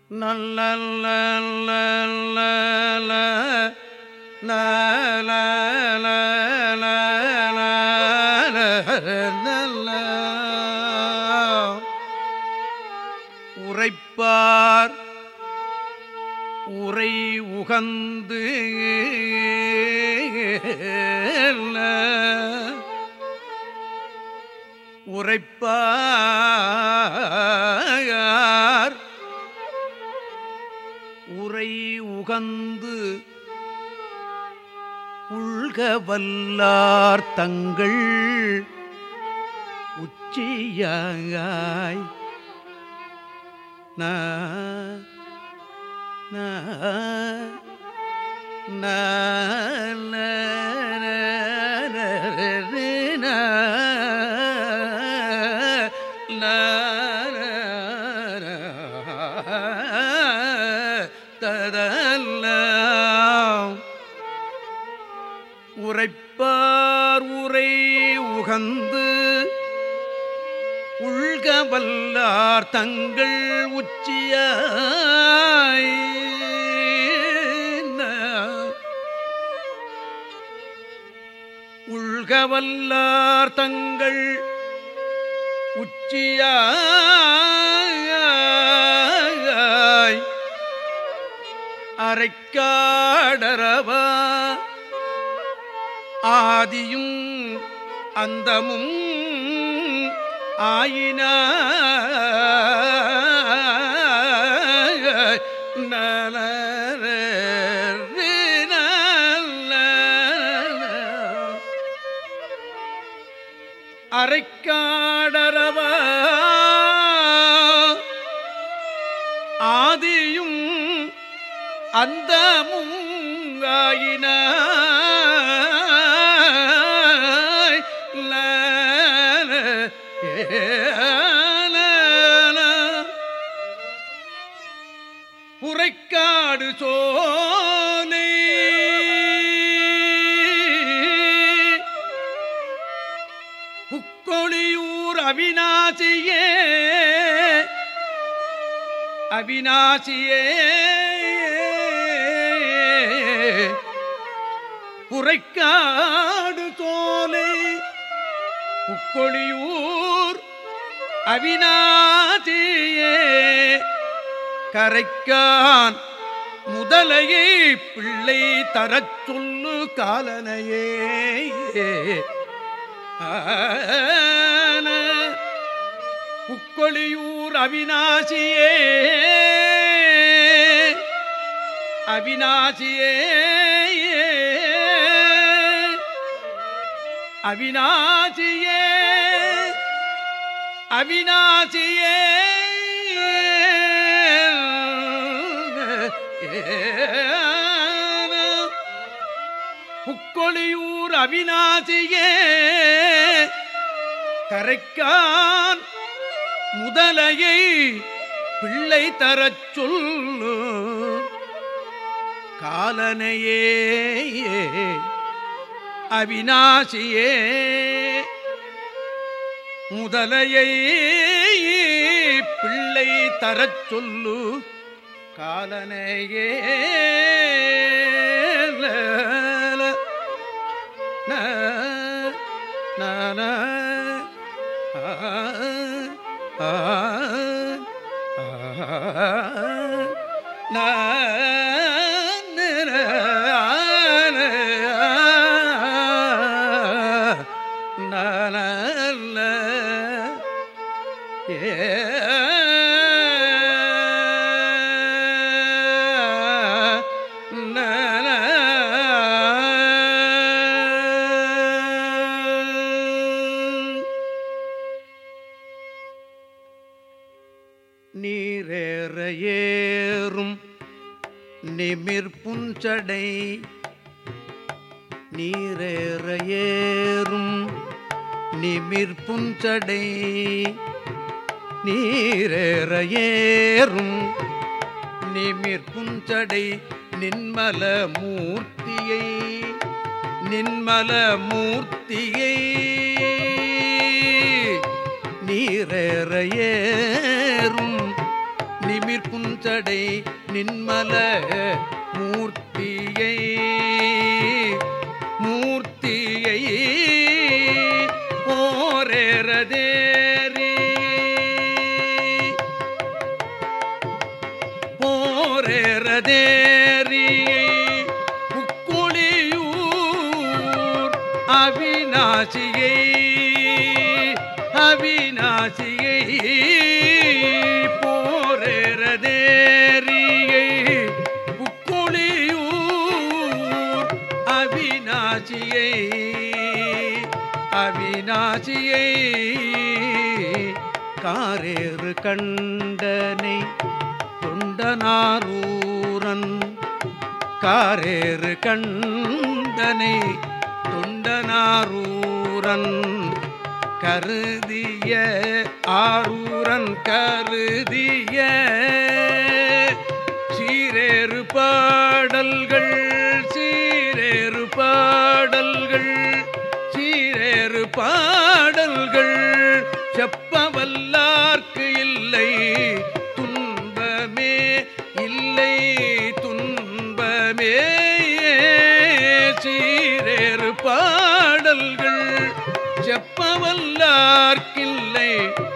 உரைப்பார் உரை உகந்து உரைப்பார் உரை உகந்து உள்க வல்லார் தங்கள் உச்சியாய் நா நா நா நா உரைப்பார் உரை உகந்து உள்க வல்லார் தங்கள் உச்சியாய் உள்க வல்லார் தங்கள் உச்சியாய் அரைக்காடரவா ஆதியும் அந்தமும் ஆயின அரைக்காடரவ ஆதியும் அந்தமும் ஆயின புரைக்காடு சோலை புக்கொழியூர் அவிநாசியே அவிநாசியே புரைக்காடு சோலை புக்கொழியூர் அவிநாசியே கரைக்கான் முதலையை பிள்ளை தரச் சொல்லு காலனையே ஆன புக்கொழியூர் அவிநாசியே அவிநாசியே அவிநாசியே அவிநாசியே புக்கொழியூர் அவிநாசியே கரைக்கான் முதலையை பிள்ளை தரச் சொல்லு காலனையே அவிநாசியே முதலையை பிள்ளை தரச் சொல்லு காலனையே நன நீரேற ஏறும் நிமிர் புஞ்சடை நீரேற ஏறும் நிமிர் புஞ்சடை நீரேற ஏறும் நிமிர் புஞ்சடை நின்மல மூர்த்தியை நின்மல மூர்த்தியை நீரேற ஏறும் நிமிர்குஞ்சடை நின்மல மூர்த்தியை மூர்த்தியை போரேறதேரி போரேறதேரியை புக்குழியூர் அவிநாசியை அவிநாசியை போரேறதேரியை புக்குழியூர் அவிநாசியை அவிநாசியை காரேறு கண்டனை தொண்டனாரூரன் காரேறு கண்டனை தொண்டனாரூரன் கருதிய ஆரூரன் கருதிய சீரேறு பாடல்கள் சீரேறு பாடல்கள் சீரேறு பாடல்கள் செப்பவல்லார்க்கு இல்லை துன்பமே இல்லை துன்பமே சீரேறு பாடல்கள் செப்பவல்லார்க்கில்லை